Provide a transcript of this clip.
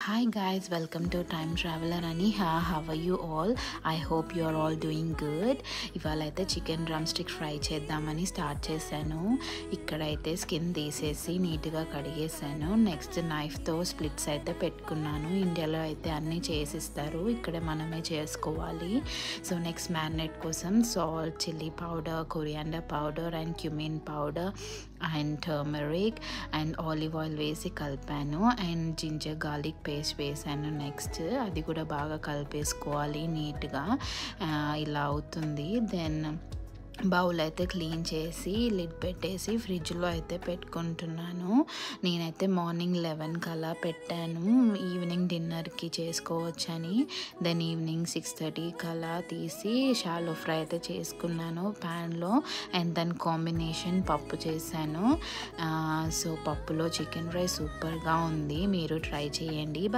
hi guys welcome to time traveller అని హా how you all I hope you are all doing good ఇవాళ అయితే chicken drumstick fry చేద్దామని start చేశాను ఇక్కడైతే స్కిన్ తీసేసి నీట్గా కడిగేసాను నెక్స్ట్ నైఫ్తో స్ప్లిట్స్ అయితే పెట్టుకున్నాను ఇండియాలో అయితే అన్నీ చేసిస్తారు ఇక్కడ మనమే చేసుకోవాలి సో నెక్స్ట్ మ్యారినేట్ కోసం salt chilli powder coriander powder and cumin powder and turmeric and olive oil వేసి కలిపాను అండ్ జింజర్ గార్లిక్ పేస్ట్ వేసాను నెక్స్ట్ అది కూడా బాగా కలిపేసుకోవాలి నీట్గా ఇలా అవుతుంది దెన్ బౌల్ అయితే క్లీన్ చేసి లిడ్ పెట్టేసి ఫ్రిడ్జ్లో అయితే పెట్టుకుంటున్నాను నేనైతే మార్నింగ్ లెవెన్కి అలా పెట్టాను ఈవినింగ్ డిన్నర్కి చేసుకోవచ్చని దెన్ ఈవినింగ్ సిక్స్ థర్టీకి అలా తీసి షాలో ఫ్రై అయితే చేసుకున్నాను ప్యాన్లో అండ్ దాని కాంబినేషన్ పప్పు చేశాను సో పప్పులో చికెన్ ఫ్రై సూపర్గా ఉంది మీరు ట్రై చేయండి